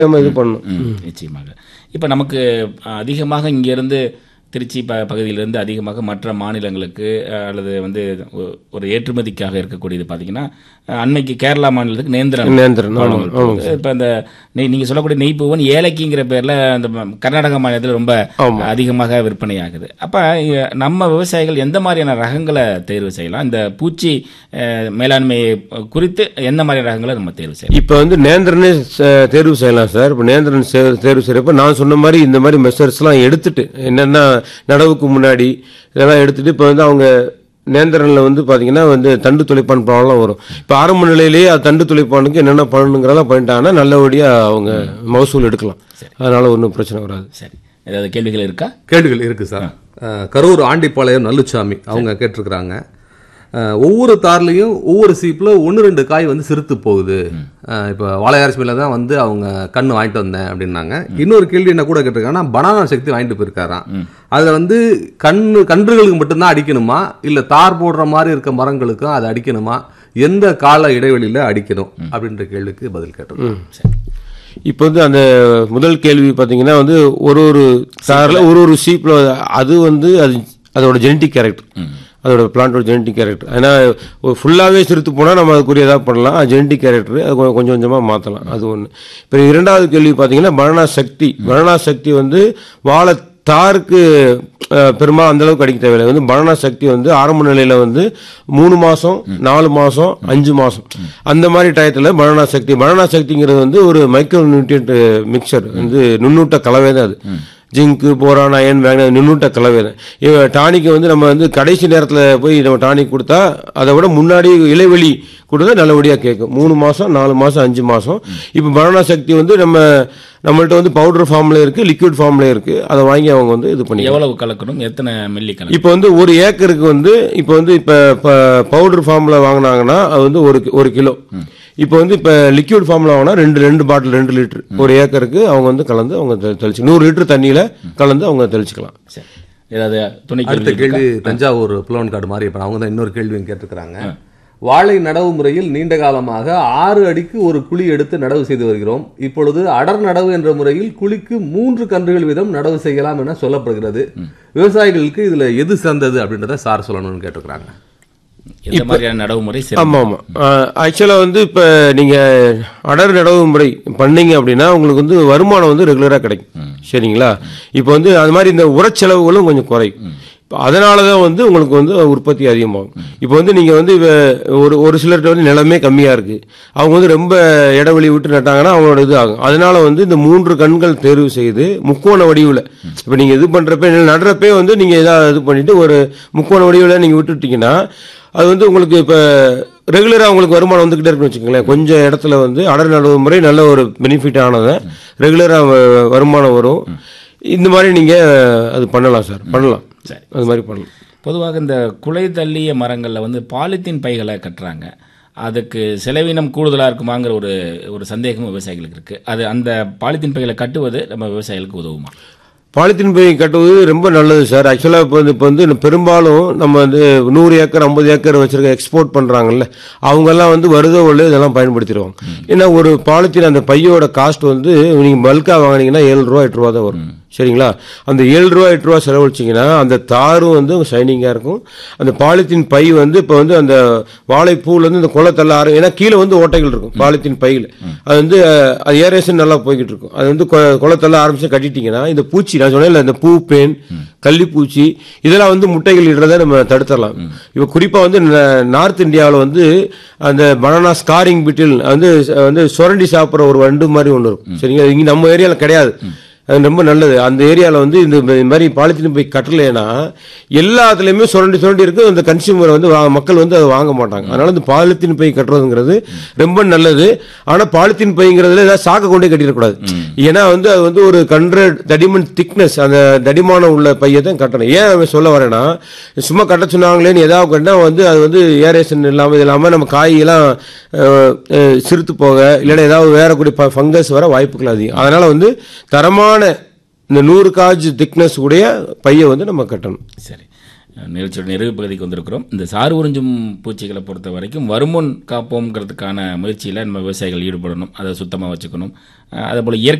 நம்ம இது பண்ணணும் ம், நிச்சயமாக இப்போ நமக்கு அஹ், அதிகமாக இங்கேருந்து திருச்சி ப பகுதியிலிருந்து அதிகமாக மற்ற மாநிலங்களுக்கு அஹ், அல்லது வந்து ஒ- ஒரு ஏற்றுமதிக்காக இருக்கக்கூடியது பார்த்தீங்கன்னா அஹ், அன்னைக்கு கேரளா மாநிலத்துக்கு நேந்திரன் நேந்திரன், ஆமாங்க, பழங்கள் போகுது. இப்போ இந்த நெய் நீங்கள் சொல்லக்கூடிய நெய்ப்பூவன் ஏலக்கிங்கிற பேரில் அந்த ம- கர்நாடக மாநிலத்தில் ரொம்ப அதிகமாக விற்பனை ஆகுது அப்போ நம்ம விவசாயிகள் எந்த மாதிரியான ரகங்களை தேர்வு செய்யலாம் இந்த பூச்சி அஹ், மேலாண்மையை குறித்து எந்த மாதிரி ரகங்களை நம்ம தேர்வு செய்யலாம் இப்போ வந்து நேந்திரனே ச- தேர்வு செய்யலாம் சார் இப்போ நேந்திரன் சே- தேர்வு செய்யறப்ப நான் சொன்ன மாதிரி இந்த மாதிரி மெஷர்ஸ்லாம் எடுத்துட்டு என்னென்ன நடவுக்கு முன்னாடி இதெல்லாம் எடுத்துட்டு இப்போ வந்து அவங்க நேந்திரனில் வந்து பார்த்தீங்கன்னா வந்து தண்டு துளைப்பான் ப்ராப்ளம் வரும் இப்போ ஆரம்ப நிலையிலேயே அது தண்டு துளைப்பானுக்கு என்னென்ன பண்ணணுங்கிறதெல்லாம் பண்ணிட்டாங்கன்னா நல்லபடியாக அவங்க மகசூல் எடுக்கலாம் அதனால ஒன்றும் பிரச்சனை வராது சரி ஏதாவது கேள்விகள் இருக்கா கேள்விகள் இருக்கு சார் அஹ், கரூர் ஆண்டிப்பாளையம் நல்லுச்சாமி அவங்க கேட்டிருக்கிறாங்க அஹ், ஒவ்வொரு தார்லையும் ஒவ்வொரு சீப்பில் ஒன்று ரெண்டு காய் வந்து சிறுத்து போகுது அஹ், இப்போ வாழையாரிசி மேலே தான் வந்து அவங்க கண்ணு வாங்கிட்டு வந்தேன் அப்படின்னாங்க இன்னொரு கேள்வி என்ன கூட கேட்டிருக்காங்கன்னா பனானா சக்தி வாங்கிட்டு போயிருக்காராம் அதில் வந்து கண்ணு கன்றுகளுக்கு மட்டும்தான் அடிக்கணுமா இல்லை தார் போடுற மாதிரி இருக்க மரங்களுக்கும் அதை அடிக்கணுமா எந்த கால இடைவெளியில் அடிக்கணும் அப்படின்ற கேள்விக்கு பதில் கேட்டிருக்கோம் இப்போ வந்து அந்த முதல் கேள்வி பார்த்தீங்கன்னா வந்து ஒரு ஒரு சாரில் ஒரு ஒரு சீப்பில் அது வந்து அது அதோட ஜெனட்டிக் கேரக்டர் அதோட பிளான்ட்டோட ஜெனட்டிக் கேரக்டர் ஏன்னா ஃபுல்லாகவே சிறுத்து போனால் நம்ம அதுக்குரிய ஏதாவது பண்ணலாம் அது ஜெனட்டிக் கேரக்டர் அது கொ- கொஞ்சம் கொஞ்சமாக மாற்றலாம் அது ஒன்று இப்போ இரண்டாவது கேள்வி பார்த்தீங்கன்னா பனானா சக்தி பனானா சக்தி வந்து வாழை தாருக்கு அஹ், பெரும்பாலும் அந்த அளவுக்கு அடிக்க தேவையில்லை வந்து பனானா சக்தி வந்து ஆரம்ப நிலையில வந்து மூணு மாசம் நாலு மாசம் அஞ்சு மாசம் அந்த மாதிரி டயத்துல பனானா சக்தி பனானா சக்திங்கிறது வந்து ஒரு மைக்ரோ நியூட்ரியன்ட் மிக்சர் வந்து நுண்ணூட்ட கலவை தான் அது ஜிங்கு போரான் அயன் மேக்னஸ் நுண்ணூட்ட கலவை தான் இவ டானிக்கு வந்து நம்ம வந்து கடைசி நேரத்தில் போய் நம்ம டானிக் கொடுத்தா அதை விட முன்னாடி இலைவெளி கொடுத்தா நல்லபடியாக கேட்கும் மூணு மாதம் நாலு மாதம் அஞ்சு மாதம் இப்போ பனானா சக்தி வந்து நம்ம நம்மள்ட்ட வந்து பவுடர் ஃபார்ம்ல இருக்கு லிக்விட் ஃபார்ம்ல இருக்கு அதை வாங்கி அவங்க வந்து இது பண்ணி எவ்வளவு கலக்கணும் எத்தனை மில்லி கலக்கணும் இப்போ வந்து ஒரு ஏக்கருக்கு வந்து இப்போ வந்து இப்போ பவுடர் ஃபார்ம்ல வாங்கினாங்கன்னா அது வந்து ஒரு கி- ஒரு கிலோ இப்போ வந்து இப்போ லிக்விட் ஃபார்ம்ல வாங்கினா ரெண்டு ரெண்டு பாட்டில் ரெண்டு லிட்டர் ஒரு ஏக்கருக்கு அவங்க வந்து கலந்து அவங்க தெ- தெளிச்சு நூறு லிட்டர் தண்ணியில கலந்து அவங்க தெளிச்சுக்கலாம் சரி ஏதாவது துணை அடுத்த கேள்வி கேள்வி தஞ்சாவூர் புலவன் காடு மாதிரி இப்போ அவங்க தான் இன்னொரு கேள்வியும் கேட்டிருக்கிறாங்க வாழை நடவு முறையில் நீண்ட காலமாக ஆறு அடிக்கு ஒரு குழி எடுத்து நடவு செய்து வருகிறோம் இப்பொழுது அடர் நடவு என்ற முறையில் குழிக்கு மூன்று கன்றுகள் வீதம் நடவு செய்யலாம் என சொல்லப்படுகிறது விவசாயிகளுக்கு இதுல எது சிறந்தது அப்படின்றத சார் சொல்லணும்னு கேட்டிருக்கிறாங்க எந்த மாதிரியான நடவு முறை சிறந்தது? ஆமா ஆமா ஆக்சுவலாக வந்து இப்போ நீங்க அடர் நடவு முறை பண்ணீங்க அப்படின்னா உங்களுக்கு வந்து வருமானம் வந்து ரெகுலராக கிடைக்கும் சரிங்களா இப்போ வந்து அது மாதிரி இந்த உரச்செலவுகளும் கொஞ்சம் குறையும் இப்போ அதனால தான் வந்து உங்களுக்கு வந்து உற்பத்தி அதிகமாகும் இப்போ வந்து நீங்கள் வந்து இப்ப ஒரு ஒரு சிலர்கிட்ட வந்து நிலமே கம்மியாக இருக்கு அவங்க வந்து ரொம்ப இடைவெளி விட்டு நட்டாங்கன்னா அவங்களோட இது ஆகும் அதனால வந்து இந்த மூன்று கண்கள் தேர்வு செய்து முக்கோண வடிவில் இப்போ நீங்கள் இது பண்ணுறப்ப நடுறப்பே வந்து நீங்கள் ஏதாவது இது பண்ணிட்டு ஒரு முக்கோண வடிவில் நீங்கள் விட்டுட்டீங்கன்னா அது வந்து உங்களுக்கு இப்போ ரெகுலராக உங்களுக்கு வருமானம் வந்துக்கிட்டே இருக்குன்னு வச்சுக்கோங்களேன் கொஞ்சம் இடத்துல வந்து அடர் நடவு முறை நல்ல ஒரு பெனிஃபிட் ஆனதை ரெகுலராக வருமானம் வரும் இந்த மாதிரி நீங்கள் அது பண்ணலாம் சார் பண்ணலாம் சரி. அது மாதிரி பண்ணலாம் பொதுவாக இந்த குலை தள்ளிய மரங்களில் வந்து பாலித்தீன் பைகளை கட்டுறாங்க அதுக்கு செலவினம் கூடுதலாக இருக்குமாங்கிற ஒரு ஒரு சந்தேகம் விவசாயிகளுக்கு இருக்கு அது அந்த பாலித்தீன் பைகளை கட்டுவது நம்ம விவசாயிகளுக்கு உதவுமா பாலித்தீன் பை கட்டுவது ரொம்ப நல்லது சார் ஆக்சுவலாக இப்போ வந்து இப்போ வந்து பெரும்பாலும் நம்ம வந்து நூறு ஏக்கர் ஐம்பது ஏக்கர் வச்சிருக்க எக்ஸ்போர்ட் பண்ணுறாங்கல்ல அவங்கெல்லாம் வந்து வருதோ உள்ள இதெல்லாம் பயன்படுத்திடுவாங்க ஏன்னா ஒரு பாலித்தீன் அந்த பையோட காஸ்ட் வந்து நீங்கள் பல்காக வாங்கினீங்கன்னா ஏழு ரூபா எட்டு ரூபா தான் வரும் சரிங்களா அந்த ஏழு ரூபா எட்டு ரூபா செலவழிச்சிங்கன்னா அந்த தாரும் வந்து ஷைனிங்காக இருக்கும் அந்த பாலித்தீன் பை வந்து இப்போ வந்து அந்த வாழைப்பூவில் வந்து இந்த குளத்தள்ள ஆரம் ஏன்னா கீழே வந்து ஓட்டைகள் இருக்கும் பாலித்தீன் பையில் அது வந்து அஹ், அது ஏரேஷன் நல்லா போய்கிட்டு இருக்கும் அது வந்து கொ- குளத்தள்ள ஆரம்பிச்சு கட்டிட்டீங்கன்னா இந்த பூச்சி நான் சொன்னேன்ல இந்த பூ பேன் கள்ளிப்பூச்சி இதெல்லாம் வந்து முட்டைகள் இடுறதை நம்ம தடுத்துடலாம் இப்போ குறிப்பாக வந்து ந- நார்த் இந்தியாவில் வந்து அந்த பனானா ஸ்காரிங் பிட்டில் வந்து வந்து சுரண்டி சாப்பிட்ற ஒரு வண்டு மாதிரி ஒன்று இருக்கும் சரிங்களா இங்கே நம்ம ஏரியாவில் கிடையாது அது ரொம்ப நல்லது அந்த ஏரியாவில் வந்து இந்த இந்த மாதிரி பாலித்தீன் போய் கட்டலைன்னா எல்லாத்துலேயுமே சுரண்டி சுரண்டி இருக்கு அந்த கன்சியூமர் வந்து வா- மக்கள் வந்து அதை வாங்க மாட்டாங்க அதனால இந்த பாலித்தீன் பை கட்டுறதுங்கிறது ரொம்ப நல்லது ஆனால் பாலித்தீன் பைங்கிறதுல ஏதாவது சாக்க கொண்டே கட்டிடக்கூடாது ஏன்னா வந்து அது வந்து ஒரு கண்ட்ரட் தடிமன் திக்னஸ் அந்த தடிமானம் உள்ள பையை தான் கட்டணும் ஏன் அவன் சொல்ல வரேன்னா சும்மா கட்ட சொன்னாங்களேன்னு ஏதாவது கட்டினா வந்து அது வந்து ஏரேஷன் இல்லாமல் இது இல்லாமல் நம்ம காயெல்லாம் அஹ், அஹ், சிறுத்து போக இல்லைன்னா ஏதாவது வேற கூடிய ஃபங்கஸ் வர வாய்ப்புகள் அதிகம் அதனால வந்து தரமான இந்த நூறு காஜ் திக்னஸ் உடைய பையை வந்து நம்ம கட்டணும் சரி நிகழ்ச்சியோட நிறைவு பகுதிக்கு வந்திருக்கிறோம் இந்த சாறு உறிஞ்சும் பூச்சிகளை பொறுத்த வரைக்கும் வருமுன் காப்போம்ங்கிறதுக்கான முயற்சியில் நம்ம விவசாயிகள் ஈடுபடணும் அதை சுத்தமாக வச்சுக்கணும் அதே போல் இயற்கை